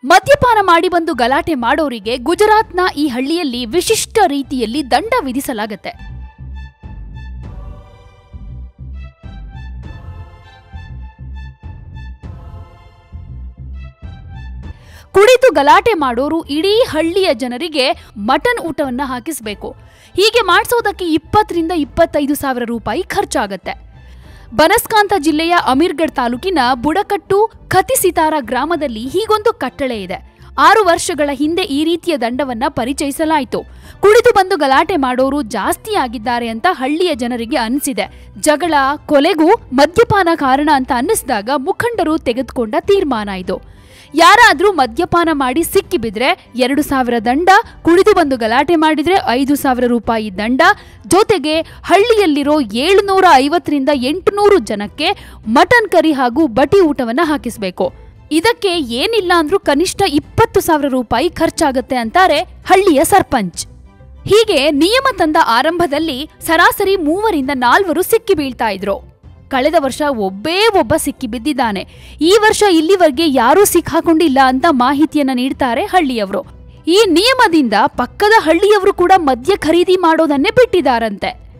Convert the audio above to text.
ಮದ್ಯಪಾನ ಮಾಡಿ ಬಂದು ಗಲಾಟೆ ಮಾಡೋರಿಗೆ ಗುಜರಾತ್ನ ಈ ಹಳ್ಳಿಯಲ್ಲಿ ವಿಶಿಷ್ಟ ರೀತಿಯಲ್ಲಿ ದಂಡ ವಿಧಿಸಲಾಗತ್ತೆ ಕುಡಿದು ಗಲಾಟೆ ಮಾಡೋರು ಇಡೀ ಹಳ್ಳಿಯ ಜನರಿಗೆ ಮಟನ್ ಊಟವನ್ನ ಹಾಕಿಸ್ಬೇಕು ಹೀಗೆ ಮಾಡಿಸೋದಕ್ಕೆ ಇಪ್ಪತ್ತರಿಂದ ಇಪ್ಪತ್ತೈದು ಸಾವಿರ ರೂಪಾಯಿ ಖರ್ಚಾಗತ್ತೆ ಬನಸ್ಕಾಂತ ಜಿಲ್ಲೆಯ ಅಮೀರ್ಗಢ್ ತಾಲೂಕಿನ ಬುಡಕಟ್ಟು ಖತಿಸಿತಾರ ಗ್ರಾಮದಲ್ಲಿ ಹೀಗೊಂದು ಕಟ್ಟಳೆ ಇದೆ ಆರು ವರ್ಷಗಳ ಹಿಂದೆ ಈ ರೀತಿಯ ದಂಡವನ್ನ ಪರಿಚಯಿಸಲಾಯಿತು ಕುಡಿದು ಬಂದು ಗಲಾಟೆ ಮಾಡೋರು ಜಾಸ್ತಿ ಆಗಿದ್ದಾರೆ ಅಂತ ಹಳ್ಳಿಯ ಜನರಿಗೆ ಅನಿಸಿದೆ ಜಗಳ ಕೊಲೆಗೂ ಮದ್ಯಪಾನ ಕಾರಣ ಅಂತ ಅನ್ನಿಸಿದಾಗ ಮುಖಂಡರು ತೆಗೆದುಕೊಂಡ ತೀರ್ಮಾನ ಇದು ಯಾರಾದ್ರೂ ಮದ್ಯಪಾನ ಮಾಡಿ ಸಿಕ್ಕಿ ಬಿದ್ರೆ ಎರಡು ಸಾವಿರ ದಂಡ ಕುಡಿದು ಬಂದು ಗಲಾಟೆ ಮಾಡಿದ್ರೆ ಐದು ಸಾವಿರ ರೂಪಾಯಿ ದಂಡ ಜೊತೆಗೆ ಹಳ್ಳಿಯಲ್ಲಿರೋ ಏಳುನೂರ ಐವತ್ತರಿಂದ ಎಂಟುನೂರು ಜನಕ್ಕೆ ಮಟನ್ ಕರಿ ಹಾಗೂ ಬಟಿ ಊಟವನ್ನ ಹಾಕಿಸ್ಬೇಕು ಇದಕ್ಕೆ ಏನಿಲ್ಲ ಅಂದ್ರೂ ಕನಿಷ್ಠ ಇಪ್ಪತ್ತು ಸಾವಿರ ರೂಪಾಯಿ ಖರ್ಚಾಗತ್ತೆ ಅಂತಾರೆ ಹಳ್ಳಿಯ ಸರ್ಪಂಚ್ ಹೀಗೆ ನಿಯಮ ತಂದ ಆರಂಭದಲ್ಲಿ ಸರಾಸರಿ ಮೂವರಿಂದ ನಾಲ್ವರು ಸಿಕ್ಕಿ ಬೀಳ್ತಾ ಇದ್ರು ಕಳೆದ ವರ್ಷ ಒಬ್ಬೇ ಒಬ್ಬ ಸಿಕ್ಕಿ ಬಿದ್ದಿದ್ದಾನೆ ಈ ವರ್ಷ ಇಲ್ಲಿವರೆಗೆ ಯಾರೂ ಸಿಕ್ಕಾಕೊಂಡಿಲ್ಲ ಅಂತ ಮಾಹಿತಿಯನ್ನ ನೀಡ್ತಾರೆ ಹಳ್ಳಿಯವರು ಈ ನಿಯಮದಿಂದ ಪಕ್ಕದ ಹಳ್ಳಿಯವರು ಕೂಡ ಮದ್ಯ ಖರೀದಿ ಮಾಡೋದನ್ನೇ ಬಿಟ್ಟಿದ್ದಾರಂತೆ